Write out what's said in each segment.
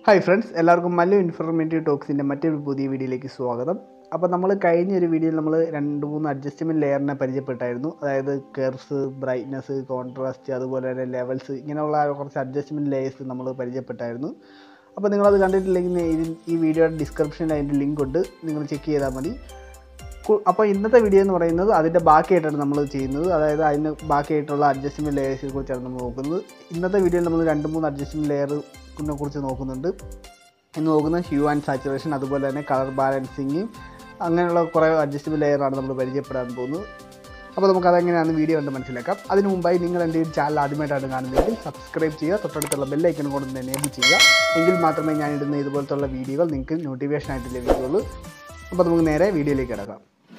hi friends എല്ലാവർക്കും Mallu informative ടോക്സിൻ്റെ മറ്റൊരു പുതിയ വീഡിയോയിലേക്ക് സ്വാഗതം അപ്പോൾ നമ്മൾ കഴിഞ്ഞ ഒരു വീഡിയോയിൽ നമ്മൾ രണ്ട് മൂന്ന് അഡ്ജസ്റ്റ്മെൻറ്റ് ലെയറിനെ പരിചയപ്പെട്ടായിരുന്നു അതായത് കെർവ്സ് ബ്രൈറ്റ്നസ് കോൺട്രാസ്റ്റ് അതുപോലെ തന്നെ ലെവൽസ് ഇങ്ങനെയുള്ള കുറച്ച് അഡ്ജസ്റ്റ്മെൻറ്റ് ലെയേഴ്സ് നമ്മൾ പരിചയപ്പെട്ടായിരുന്നു അപ്പോൾ നിങ്ങളത് കണ്ടിട്ടില്ലെങ്കിൽ ഇതിൽ ഈ വീഡിയോയുടെ ഡിസ്ക്രിപ്ഷനിൽ അതിൻ്റെ ലിങ്ക് ഉണ്ട് നിങ്ങൾ ചെക്ക് ചെയ്താൽ മതി കു- അപ്പോൾ ഇന്നത്തെ വീഡിയോ എന്ന് പറയുന്നത് അതിൻ്റെ ബാക്കിയായിട്ടാണ് നമ്മൾ ചെയ്യുന്നത് അതായത് അതിന് ബാക്കിയായിട്ടുള്ള അഡ്ജസ്റ്റ്മെൻറ്റ് ലെയേഴ്സിനെ കുറിച്ചാണ് നമ്മൾ നോക്കുന്നത് ഇന്നത്തെ വീഡിയോയിൽ നമ്മൾ രണ്ട് മൂന്ന് അഡ്ജസ്റ്റ്മെൻറ്റ് ലെയറിനെ കുറിച്ച് നോക്കുന്നുണ്ട് ഇന്ന് നോക്കുന്നത് ഹ്യൂ ആൻഡ് സാച്ചുറേഷൻ അതുപോലെ തന്നെ കളർ ബാലൻസിങ് അങ്ങനെയുള്ള കുറേ അഡ്ജസ്റ്റ്മെൻറ്റ് ലെയറാണ് നമ്മൾ പരിചയപ്പെടാൻ പോകുന്നത് അപ്പോൾ നമുക്ക് അതെങ്ങനെയാണെന്ന് വീഡിയോ കണ്ട് മനസ്സിലാക്കാം അതിന് മുമ്പായി നിങ്ങൾ എൻ്റെ ഈ ചാനൽ ആദ്യമായിട്ടാണ് കാണുന്നതെങ്കിൽ സബ്സ്ക്രൈബ് ചെയ്യുക തൊട്ടടുത്തുള്ള ബെല്ലൈക്കൺ കൊണ്ട് ഒന്ന് എനേബിൾ ചെയ്യുക എങ്കിൽ മാത്രമേ ഞാൻ ഇടുന്ന ഇതുപോലത്തുള്ള വീഡിയോകൾ നിങ്ങൾക്ക് നോട്ടിഫിക്കേഷൻ ആയിട്ട് ലഭിക്കുകയുള്ളൂ അപ്പോൾ നമുക്ക് നേരെ വീഡിയോയിലേക്ക് കിടക്കാം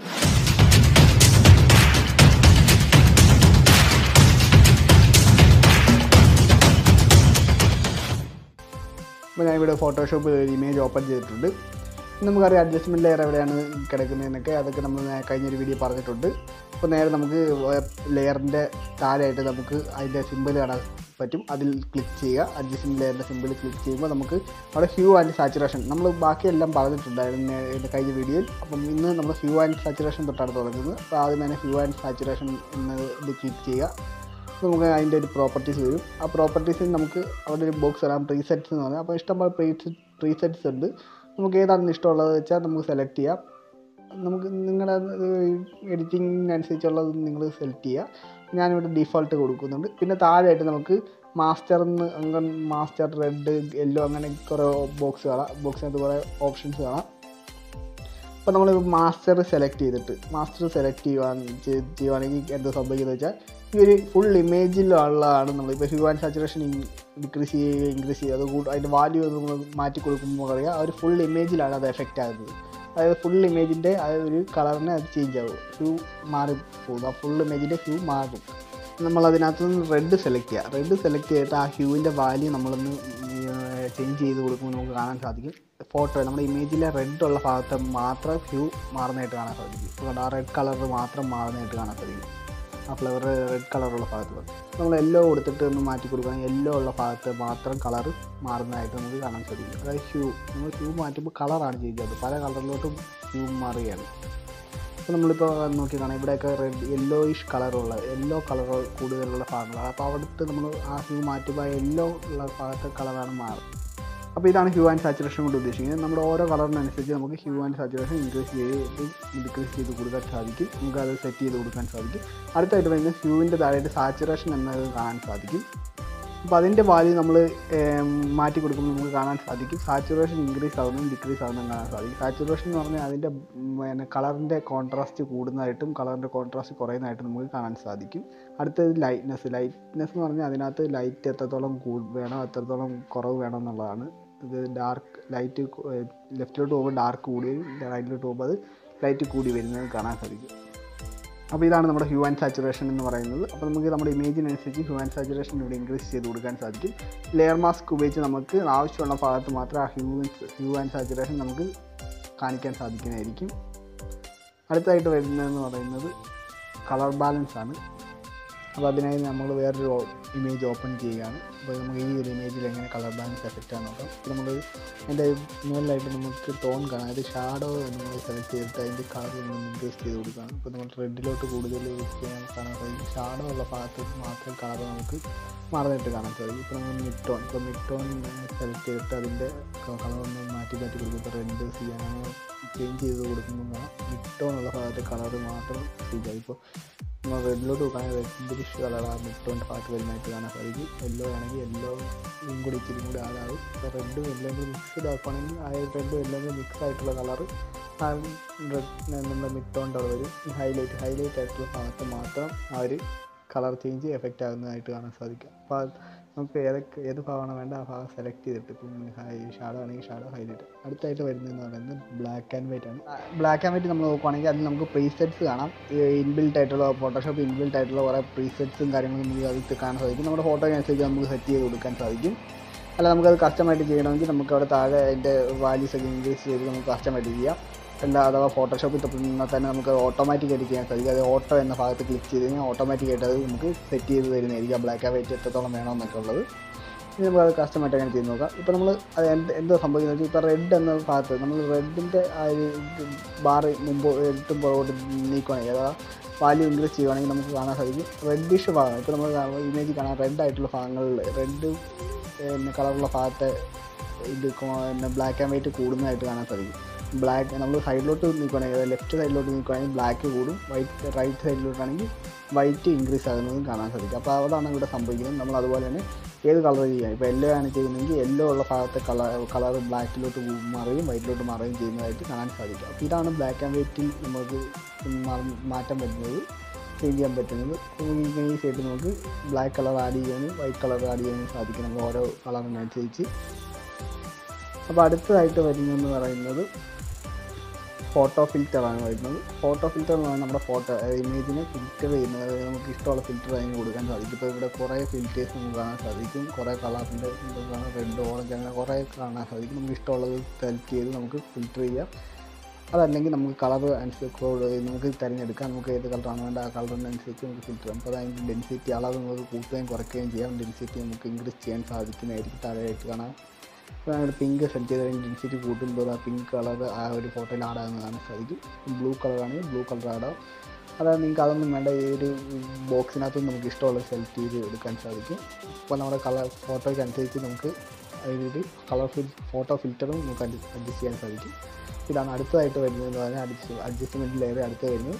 അപ്പോൾ ഞാൻ ഇവിടെ ഫോട്ടോഷോപ്പ് ഒരു ഇമേജ് ഓപ്പൺ ചെയ്തിട്ടുണ്ട് ഇനി നമുക്കറിയാം അഡ്ജസ്റ്റ്മെൻറ്റ് ലെയർ എവിടെയാണ് കിടക്കുന്നതെന്നൊക്കെ അതൊക്കെ നമ്മൾ നേ- കഴിഞ്ഞൊരു വീഡിയോ പറഞ്ഞിട്ടുണ്ട് അപ്പോൾ നേരെ നമുക്ക് ലെയറിൻ്റെ താഴെയായിട്ട് നമുക്ക് അതിൻ്റെ സിമ്പിൾ കാണാൻ പറ്റും അതിൽ ക്ലിക്ക് ചെയ്യുക അഡ്ജസ്റ്റ്മെൻറ്റ് ലെയറിൻ്റെ സിമ്പിൾ ക്ലിക്ക് ചെയ്യുമ്പോൾ നമുക്ക് അവിടെ ഹ്യൂ ആൻഡ് സാച്ചുറേഷൻ നമ്മൾ ബാക്കിയെല്ലാം പറഞ്ഞിട്ടുണ്ടായിരുന്നു നേ- ഇതിൻ്റെ കഴിഞ്ഞ വീഡിയോയിൽ അപ്പം ഇന്ന് നമ്മൾ ഹ്യൂ ആൻഡ് സാച്ചുറേഷൻ തൊട്ടാണ് തുടങ്ങുന്നത് അപ്പോൾ ആദ്യം തന്നെ ഹ്യൂ ആൻഡ് സാച്ചുറേഷൻ എന്നത് ഇത് ക്ലിക്ക് ചെയ്യുക അപ്പോൾ നമുക്ക് അതിൻ്റെ ഒരു പ്രോപ്പർട്ടീസ് വരും ആ പ്രോപ്പർട്ടീസിൽ നമുക്ക് അവിടെ ഒരു ബോക്സ് വരാം പ്രീസെറ്റ്സ് എന്ന് പറഞ്ഞാൽ അപ്പോൾ ഇഷ്ടംപോലെ പ്രീ പ്രീസെറ്റ്സ് ഉണ്ട് നമുക്ക് ഏതാണ് ഇഷ്ടമുള്ളത് വെച്ചാൽ നമുക്ക് സെലക്ട് ചെയ്യാം നമുക്ക് നിങ്ങളുടെ എഡിറ്റിങ്ങിനനുസരിച്ചുള്ളത് നിങ്ങൾ സെലക്ട് ചെയ്യുക ഞാനിവിടെ ഡിഫോൾട്ട് കൊടുക്കുന്നുണ്ട് പിന്നെ താഴെയായിട്ട് നമുക്ക് മാസ്റ്റർ എന്ന് അങ്ങനെ മാസ്റ്റർ റെഡ് യെല്ലോ അങ്ങനെ കുറേ ബോക്സ് കാണാം ബോക്സിനകത്ത് കുറേ ഓപ്ഷൻസ് കാണാം അപ്പോൾ നമ്മൾ മാസ്റ്റർ സെലക്ട് ചെയ്തിട്ട് മാസ്റ്റർ സെലക്ട് ചെയ്യുവാൻ ചെയ്- ചെയ്യുവാണെങ്കിൽ എന്താ സംഭവിക്കുന്നത് വെച്ചാൽ ഈ ഒരു ഫുൾ ഇമേജിലുള്ളതാണ് നമ്മൾ ഇപ്പോൾ ഹ്യൂ ആൻഡ് സാച്ചുറേഷൻ ഡിക്രീസ് ചെയ്യുക ഇൻക്രീസ് ചെയ്യുക അത് കൂടെ അതിൻ്റെ വാല്യൂ നമ്മൾ മാറ്റി കൊടുക്കുമ്പോൾ അറിയാം ആ ഒരു ഫുൾ ഇമേജിലാണ് അത് എഫക്റ്റ് ആകുന്നത് അതായത് ഫുൾ ഇമേജിൻ്റെ ആ ഒരു കളറിനെ അത് ചേഞ്ച് ആവും ഹ്യൂ മാറി പോകും ആ ഫുൾ ഇമേജിൻ്റെ ഹ്യൂ മാറും നമ്മൾ അതിനകത്ത് നിന്ന് റെഡ് സെലക്ട് ചെയ്യുക റെഡ് സെലക്ട് ചെയ്തിട്ട് ആ ഹ്യൂവിൻ്റെ വാല്യൂ നമ്മളൊന്ന് ചേഞ്ച് ചെയ്ത് കൊടുക്കുമ്പോൾ നമുക്ക് കാണാൻ സാധിക്കും ഫോട്ടോ നമ്മുടെ ഇമേജിലെ റെഡ് ഉള്ള ഭാഗത്ത് മാത്രം ഹ്യൂ മാറുന്നതായിട്ട് കാണാൻ സാധിക്കും അതുകൊണ്ട് ആ റെഡ് കളർ മാത്രം മാറുന്നതായിട്ട് കാണാൻ സാധിക്കും ആ ഫ്ലവർ റെഡ് കളറുള്ള ഭാഗത്ത് നമ്മൾ യെല്ലോ കൊടുത്തിട്ട് ഒന്ന് മാറ്റി കൊടുക്കുകയാണെങ്കിൽ യെല്ലോ ഉള്ള ഭാഗത്ത് മാത്രം കളർ മാറുന്നതായിട്ട് നമുക്ക് കാണാൻ സാധിക്കും അതായത് ഹ്യൂ നമ്മൾ ഹ്യൂ മാറ്റുമ്പോൾ കളറാണ് ചെയ്യുന്നത് പല കളറിലോട്ടും ഹ്യൂ മാറുകയാണ് അപ്പോൾ നമ്മളിപ്പോൾ നോക്കി കാണാം ഇവിടെയൊക്കെ റെഡ് യെല്ലോയിഷ് കളറുള്ള യെല്ലോ കളർ കൂടുതലുള്ള ഭാഗങ്ങളാണ് അപ്പോൾ അവിടുത്തെ നമ്മൾ ആ ഹ്യൂ മാറ്റുമ്പോൾ യെല്ലോ ഉള്ള ഭാഗത്തെ കളറാണ് മാറും അപ്പോൾ ഇതാണ് ഹ്യൂ ആൻഡ് സാച്ചുറേഷൻ കൊണ്ട് ഉദ്ദേശിക്കുന്നത് നമ്മുടെ ഓരോ കളറിനനുസരിച്ച് നമുക്ക് ഹ്യൂ ആൻഡ് സാച്ചുറേഷൻ ഇൻക്രീസ് ചെയ്ത് ഡിക്രീസ് ചെയ്ത് കൊടുക്കാൻ സാധിക്കും നമുക്ക് അത് സെറ്റ് ചെയ്ത് കൊടുക്കാൻ സാധിക്കും അടുത്തായിട്ട് വരുന്നത് ഹ്യൂവിൻ്റെ താഴെയായിട്ട് സാച്ചുറേഷൻ എന്നത് കാണാൻ സാധിക്കും അപ്പോൾ അതിൻ്റെ വാല്യൂ നമ്മൾ മാറ്റി കൊടുക്കുമ്പോൾ നമുക്ക് കാണാൻ സാധിക്കും സാച്ചുറേഷൻ ഇൻക്രീസ് ആവുന്നതും ഡിക്രീസ് ആവുന്നതും കാണാൻ സാധിക്കും സാച്ചുറേഷൻ എന്ന് പറഞ്ഞാൽ അതിൻ്റെ പിന്നെ കളറിൻ്റെ കോൺട്രാസ്റ്റ് കൂടുന്നതായിട്ടും കളറിൻ്റെ കോൺട്രാസ്റ്റ് കുറയുന്നതായിട്ടും നമുക്ക് കാണാൻ സാധിക്കും അടുത്തത് ലൈറ്റ്നെസ് ലൈറ്റ്നെസ് എന്ന് പറഞ്ഞാൽ അതിനകത്ത് ലൈറ്റ് എത്രത്തോളം കൂ വേണം എത്രത്തോളം കുറവ് വേണം എന്നുള്ളതാണ് ഇത് ഡാർക്ക് ലൈറ്റ് ലെഫ്റ്റിലോട്ട് പോകുമ്പോൾ ഡാർക്ക് കൂടുകയും റൈറ്റിലോട്ട് പോകുമ്പോൾ അത് ലൈറ്റ് കൂടി വരുന്നത് കാണാൻ സാധിക്കും അപ്പോൾ ഇതാണ് നമ്മുടെ ഹ്യൂ ആൻഡ് സാച്ചുറേഷൻ എന്ന് പറയുന്നത് അപ്പോൾ നമുക്ക് നമ്മുടെ ഇമേജിനനുസരിച്ച് ഹ്യൂ ആൻഡ് സാച്ചുറേഷൻ ഇവിടെ ഇൻക്രീസ് ചെയ്ത് കൊടുക്കാൻ സാധിക്കും ലെയർ മാസ്ക് ഉപയോഗിച്ച് നമുക്ക് ആവശ്യമുള്ള ഭാഗത്ത് മാത്രം ആ ഹ്യൂ ഹ്യൂ ആൻഡ് സാച്ചുറേഷൻ നമുക്ക് കാണിക്കാൻ സാധിക്കുന്നതായിരിക്കും അടുത്തായിട്ട് വരുന്നതെന്ന് പറയുന്നത് കളർ ബാലൻസ് ആണ് അപ്പോൾ അതിനായി നമ്മൾ വേറൊരു ഇമേജ് ഓപ്പൺ ചെയ്യുകയാണ് അപ്പോൾ നമുക്ക് ഈ ഒരു ഇമേജിൽ എങ്ങനെ കളർ ബാലൻസ് എഫക്റ്റ് ആണെന്ന് നോക്കാം അപ്പോൾ നമ്മൾ അതിൻ്റെ മുകളിലായിട്ട് നമുക്ക് ടോൺ കാണാം അതായത് ഷാഡോ നമ്മൾ സെലക്ട് ചെയ്തിട്ട് അതിൻ്റെ കളർ ഒന്ന് ഇൻക്രീസ് ചെയ്ത് കൊടുക്കുകയാണ് ഇപ്പോൾ നമ്മൾ റെഡിലോട്ട് കൂടുതൽ ചെയ്യാൻ കാണാൻ സാധിക്കും ഷാഡോ ഉള്ള ഭാഗത്ത് മാത്രം കളർ നമുക്ക് മാറുന്നതായിട്ട് കാണാൻ സാധിക്കും ഇപ്പോൾ നമ്മൾ മിഡ് ടോൺ ഇപ്പോൾ മിഡ് ടോൺ സെലക്ട് ചെയ്തിട്ട് അതിൻ്റെ കളർ ഒന്ന് മാറ്റി മാറ്റി കൊടുക്കും ഇപ്പോൾ റെഡ് ചെയ്യാൻ അങ്ങനെ ചേഞ്ച് ചെയ്ത് കൊടുക്കുമ്പോൾ മിഡ് ടോൺ ഉള്ള ഭാഗത്ത് കളർ മാത്രം ചേഞ്ച് ആയി ഇപ്പോൾ നമ്മൾ റെഡിലോട്ട് നോക്കുകയാണെങ്കിൽ റെഡിഷ് കളർ ആ മിട്ടോൻ്റെ ഭാഗത്ത് വരുന്നതായിട്ട് കാണാൻ സാധിക്കും യെല്ലോ ആണെങ്കിൽ യെല്ലോയും കൂടി ഇച്ചിരി കൂടി ആകാവും ഇപ്പോൾ റെഡും എല്ലാം കൂടി മിക്സ്ഡ് ആക്കുകയാണെങ്കിൽ ആ റെഡും എല്ലാം കൂടി മിക്സ് ആയിട്ടുള്ള കളർ ആ റെഡ് നമ്മുടെ മിട്ടോൻ്റെ അവിടെ വരും ഹൈലൈറ്റ് ഹൈലൈറ്റ് ആയിട്ടുള്ള ഭാഗത്ത് മാത്രം ആ ഒരു കളർ ചേഞ്ച് എഫക്റ്റ് ആകുന്നതായിട്ട് കാണാൻ സാധിക്കും അപ്പോൾ അത് നമുക്ക് ഏതൊക്കെ ഏത് ഭാഗമാണ് വേണ്ട ആ ഭാഗം സെലക്ട് ചെയ്തിട്ട് ഇപ്പം ഹൈ ഷാഡോ ആണെങ്കിൽ ഷാഡോ ഹൈലൈറ്റ് അടുത്തായിട്ട് വരുന്നതെന്ന് പറയുന്നത് ബ്ലാക്ക് ആൻഡ് വൈറ്റ് ആണ് ബ്ലാക്ക് ആൻഡ് വൈറ്റ് നമ്മൾ നോക്കുവാണെങ്കിൽ അതിൽ നമുക്ക് പ്രീസെറ്റ്സ് കാണാം ഇൻബിൽട്ട് ആയിട്ടുള്ള ഫോട്ടോഷോപ്പ് ഇൻബിൽട്ട് ആയിട്ടുള്ള കുറേ പ്രീസെറ്റ്സും കാര്യങ്ങളും നമുക്ക് അതിൽ കാണാൻ സാധിക്കും നമ്മുടെ ഫോട്ടോയ്ക്കനുസരിച്ച് നമുക്ക് സെറ്റ് ചെയ്ത് കൊടുക്കാൻ സാധിക്കും അല്ല നമുക്കത് കസ്റ്റമായിട്ട് ചെയ്യണമെങ്കിൽ നമുക്ക് അവിടെ താഴെ അതിൻ്റെ വാല്യൂസ് ഒക്കെ ഇൻക്രീസ് ചെയ്ത് നമുക്ക് കസ്റ്റമായിട്ട് ചെയ്യാം അല്ല അഥവാ ഫോട്ടോഷോപ്പിൽ തൊട്ടുനിന്നാൽ തന്നെ നമുക്ക് ഓട്ടോമാറ്റിക്കായിട്ട് ചെയ്യാൻ സാധിക്കും അത് ഓട്ടോ എന്ന ഭാഗത്ത് ക്ലിക്ക് ചെയ്ത് കഴിഞ്ഞാൽ ഓട്ടോമാറ്റിക്കായിട്ട് അത് നമുക്ക് സെറ്റ് ചെയ്ത് തരുന്നതായിരിക്കും ബ്ലാക്ക് ആൻഡ് വൈറ്റ് എത്രത്തോളം വേണമെന്നൊക്കെ ഉള്ളത് ഇനി നമുക്ക് അത് കസ്റ്റമായിട്ട് അങ്ങനെ ചെയ്ത് നോക്കാം ഇപ്പോൾ നമ്മൾ അത് എന്ത് എന്തോ സംഭവിക്കുന്നത് വെച്ചാൽ ഇപ്പോൾ റെഡ് എന്ന ഭാഗത്ത് നമ്മൾ റെഡിൻ്റെ ആ ഒരു ബാർ മുമ്പ് എട്ടും പുറകോട്ട് നീക്കുകയാണെങ്കിൽ അഥവാ വാല്യൂ ഇൻക്രീസ് ചെയ്യുവാണെങ്കിൽ നമുക്ക് കാണാൻ സാധിക്കും റെഡിഷ് ഭാഗം ഇപ്പോൾ നമ്മൾ ഇമേജ് കാണാൻ റെഡ് ആയിട്ടുള്ള ഭാഗങ്ങളിൽ റെഡ് പിന്നെ കളറുള്ള ഭാഗത്തെ ഇത് കൊ- പിന്നെ ബ്ലാക്ക് ആൻഡ് വൈറ്റ് കൂടുന്നതായിട്ട് കാണാൻ സാധിക്കും ബ്ലാക്ക് നമ്മൾ സൈഡിലോട്ട് നിൽക്കുകയാണെങ്കിൽ ലെഫ്റ്റ് സൈഡിലോട്ട് നിൽക്കുകയാണെങ്കിൽ ബ്ലാക്ക് കൂടും വൈറ്റ് റൈറ്റ് സൈഡിലോട്ടാണെങ്കിൽ വൈറ്റ് ഇൻക്രീസ് ആകുന്നതും കാണാൻ സാധിക്കും അപ്പോൾ അതാണ് ഇവിടെ സംഭവിക്കുന്നത് നമ്മൾ അതുപോലെ തന്നെ ഏത് കളർ ചെയ്യാം ഇപ്പോൾ യെല്ലോ ആണ് ചെയ്യുന്നതെങ്കിൽ യെല്ലോ ഉള്ള ഭാഗത്തെ കളർ കളർ ബ്ലാക്കിലോട്ട് മാറുകയും വൈറ്റിലോട്ട് മാറുകയും ചെയ്യുന്നതായിട്ട് കാണാൻ സാധിക്കും അപ്പോൾ ഇതാണ് ബ്ലാക്ക് ആൻഡ് വൈറ്റിൽ നമുക്ക് മാ- മാറ്റം വരുന്നത് ചേഞ്ച് ചെയ്യാൻ പറ്റുന്നത് ഇങ്ങനെ ഈ സൈഡിൽ നമുക്ക് ബ്ലാക്ക് കളർ ആഡ് ചെയ്യാനും വൈറ്റ് കളർ ആഡ് ചെയ്യാനും സാധിക്കും നമ്മൾ ഓരോ കളറിനനുസരിച്ച് അപ്പോൾ അടുത്തതായിട്ട് വരുന്നതെന്ന് പറയുന്നത് ഫോട്ടോ ഫിൽറ്ററാണ് വരുന്നത് ഫോട്ടോ ഫിൽറ്റർ എന്ന് പറഞ്ഞാൽ നമ്മുടെ ഫോട്ടോ ഇമേജിനെ ഫിൽറ്റർ ചെയ്യുന്നത് അതായത് നമുക്ക് ഇഷ്ടമുള്ള ഫിൽറ്റർ അതിന് കൊടുക്കാൻ സാധിക്കും ഇപ്പോൾ ഇവിടെ കുറേ ഫിൽറ്റേഴ്സ് നമുക്ക് കാണാൻ സാധിക്കും കുറേ കളറിൻ്റെ റെഡ് ഓറഞ്ച് അങ്ങനെ കുറേ കാണാൻ സാധിക്കും നമുക്ക് ഇഷ്ടമുള്ളത് സെലക്ട് ചെയ്ത് നമുക്ക് ഫിൽറ്റർ ചെയ്യാം അതല്ലെങ്കിൽ നമുക്ക് കളർ അനുസരിച്ച് നമുക്ക് തിരഞ്ഞെടുക്കാം നമുക്ക് ഏത് കളറാണ് വേണ്ട ആ കളറിനനുസരിച്ച് നമുക്ക് ഫിൽറ്റർ ചെയ്യാം അപ്പോൾ അതിൻ്റെ ഡെൻസിറ്റി അളവ് നമുക്ക് കൂട്ടുകയും കുറയ്ക്കുകയും ചെയ്യാം ഡെൻസിറ്റി നമുക്ക് ഇൻക്രീസ് ചെയ്യാൻ സാധിക്കുന്നതായിരിക്കും താഴെയായിട്ട് കാണാം അപ്പോൾ ഞങ്ങൾ പിങ്ക് സെലക്ട് ചെയ്ത് കഴിഞ്ഞ് ഡെൻസിറ്റി കൂട്ടുമ്പോൾ ആ പിങ്ക് കളർ ആ ഒരു ഫോട്ടോയിൽ ആഡ് ആകുന്നത് കാണാൻ സാധിക്കും ബ്ലൂ കളറാണെങ്കിൽ ബ്ലൂ കളർ ആഡ് ആവും അതായത് നിങ്ങൾക്ക് അതൊന്നും വേണ്ട ഈ ഒരു ബോക്സിനകത്ത് നമുക്ക് ഇഷ്ടമുള്ള സെലക്ട് ചെയ്ത് എടുക്കാൻ സാധിക്കും അപ്പോൾ നമ്മുടെ കളർ ഫോട്ടോയ്ക്ക് അനുസരിച്ച് നമുക്ക് അതിലൊരു കളർ ഫിൽ ഫോട്ടോ ഫിൽറ്ററും നമുക്ക് അഡ്ജസ്റ്റ് ചെയ്യാൻ സാധിക്കും ഇതാണ് അടുത്തതായിട്ട് വരുന്നതെന്ന് പറഞ്ഞാൽ അഡ്ജസ്റ്റ് അഡ്ജസ്റ്റ്മെൻറ്റ് ലെയർ അടുത്ത് വരുന്നത്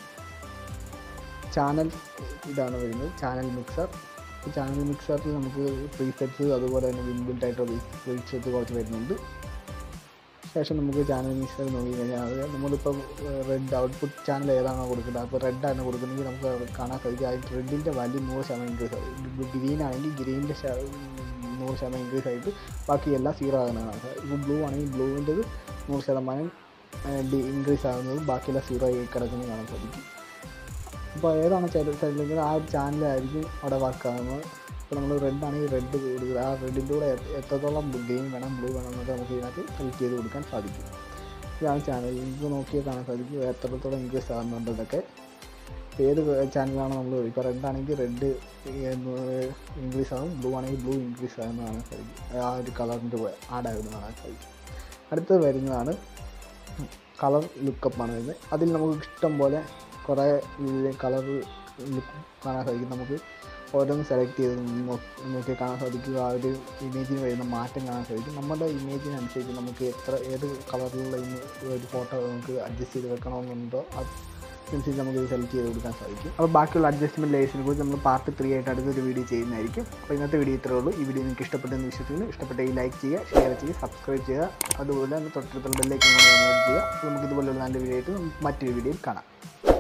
ചാനൽ ഇതാണ് വരുന്നത് ചാനൽ മിക്സർ ഈ ചാനൽ മിക്സറിൽ നമുക്ക് പ്രീസെറ്റ്സ് അതുപോലെ തന്നെ ഇൻബിൽറ്റ് ആയിട്ടുള്ള പ്രീസെറ്റ് കുറച്ച് വരുന്നുണ്ട് ശേഷം നമുക്ക് ചാനൽ മിക്സർ നോക്കി കഴിഞ്ഞാൽ അത് നമ്മളിപ്പോൾ റെഡ് ഔട്ട്പുട്ട് ചാനൽ ഏതാണോ കൊടുക്കുന്നത് അപ്പോൾ റെഡ് ആണ് കൊടുക്കുന്നതെങ്കിൽ നമുക്ക് അത് കാണാൻ സാധിക്കും ആ റെഡിൻ്റെ വാല്യൂ നൂറ് ശതമാനം ഇൻക്രീസ് ആകും ഗ്രീൻ ആണെങ്കിൽ ഗ്രീനിൻ്റെ നൂറ് ശതമാനം ഇൻക്രീസ് ആയിട്ട് ബാക്കി എല്ലാം സീറോ ആകുന്നതാണ് ഇപ്പോൾ ബ്ലൂ ആണെങ്കിൽ ബ്ലൂവിൻ്റെത് നൂറ് ശതമാനം ഇൻക്രീസ് ആകുന്നത് ബാക്കിയെല്ലാം സീറോ ആയി കിടക്കുന്നത് കാണാൻ സാധിക്കും അപ്പോൾ ഏതാണ് ചാനൽ ആ ഒരു ചാനലായിരിക്കും അവിടെ വർക്ക് ആകുന്നത് ഇപ്പോൾ നമ്മൾ റെഡ് ആണെങ്കിൽ റെഡ് കൊടുക്കുക ആ റെഡിൻ്റെ കൂടെ എ- എത്രത്തോളം ഗ്രീൻ വേണം ബ്ലൂ വേണം എന്നൊക്കെ നമുക്ക് ഇതിനകത്ത് സെലക്ട് ചെയ്ത് കൊടുക്കാൻ സാധിക്കും ഇതാണ് ചാനൽ ഇത് നോക്കിയാൽ കാണാൻ സാധിക്കും എത്രത്തോളം ഇൻക്രീസ് ആകുന്നുണ്ടെന്നൊക്കെ ഇപ്പോൾ ഏത് ചാനലാണോ നമ്മൾ ഇപ്പോൾ റെഡ് ആണെങ്കിൽ റെഡ് ഇൻക്രീസ് ആകും ബ്ലൂ ആണെങ്കിൽ ബ്ലൂ ഇൻക്രീസ് ആകുന്ന കാണാൻ സാധിക്കും ആ ഒരു കളറിൻ്റെ ആഡ് ആകുന്ന കാണാൻ സാധിക്കും അടുത്തത് വരുന്നതാണ് കളർ ലുക്കപ്പാണ് വരുന്നത് അതിൽ നമുക്ക് ഇഷ്ടം പോലെ കുറേ കളർ ലുക്ക് കാണാൻ സാധിക്കും നമുക്ക് ഓരോന്ന് സെലക്ട് ചെയ്ത് നോ- നോക്കി കാണാൻ സാധിക്കും ആ ഒരു ഇമേജിന് വരുന്ന മാറ്റം കാണാൻ സാധിക്കും നമ്മുടെ ഇമേജിനനുസരിച്ച് നമുക്ക് എത്ര ഏത് കളറിലുള്ള ഇമേ- ഒരു ഫോട്ടോ നമുക്ക് അഡ്ജസ്റ്റ് ചെയ്ത് വെക്കണമെന്നുണ്ടോ അതനുസരിച്ച് നമുക്ക് ഇത് സെലക്ട് ചെയ്ത് കൊടുക്കാൻ സാധിക്കും അപ്പോൾ ബാക്കിയുള്ള അഡ്ജസ്റ്റ്മെൻറ്റ് ലേസിനെ കുറിച്ച് നമ്മൾ പാർട്ട് ത്രീ ആയിട്ട് അടുത്തൊരു വീഡിയോ ചെയ്യുന്നതായിരിക്കും അപ്പോൾ ഇന്നത്തെ വീഡിയോ ഇത്രേ ഉള്ളൂ ഈ വീഡിയോ നിങ്ങൾക്ക് ഇഷ്ടപ്പെട്ടെന്ന് വിശ്വസിക്കുന്നു ഇഷ്ടപ്പെട്ടെങ്കിൽ ലൈക്ക് ചെയ്യുക ഷെയർ ചെയ്യുക സബ്സ്ക്രൈബ് ചെയ്യുക അതുപോലെ തന്നെ തൊട്ടടുത്തുള്ള ബെല്ലേക്ക് ചെയ്യുക അപ്പോൾ നമുക്ക് ഇതുപോലുള്ള നല്ല വീഡിയോ ആയിട്ട് മറ്റൊരു വീഡിയോയിൽ കാണാം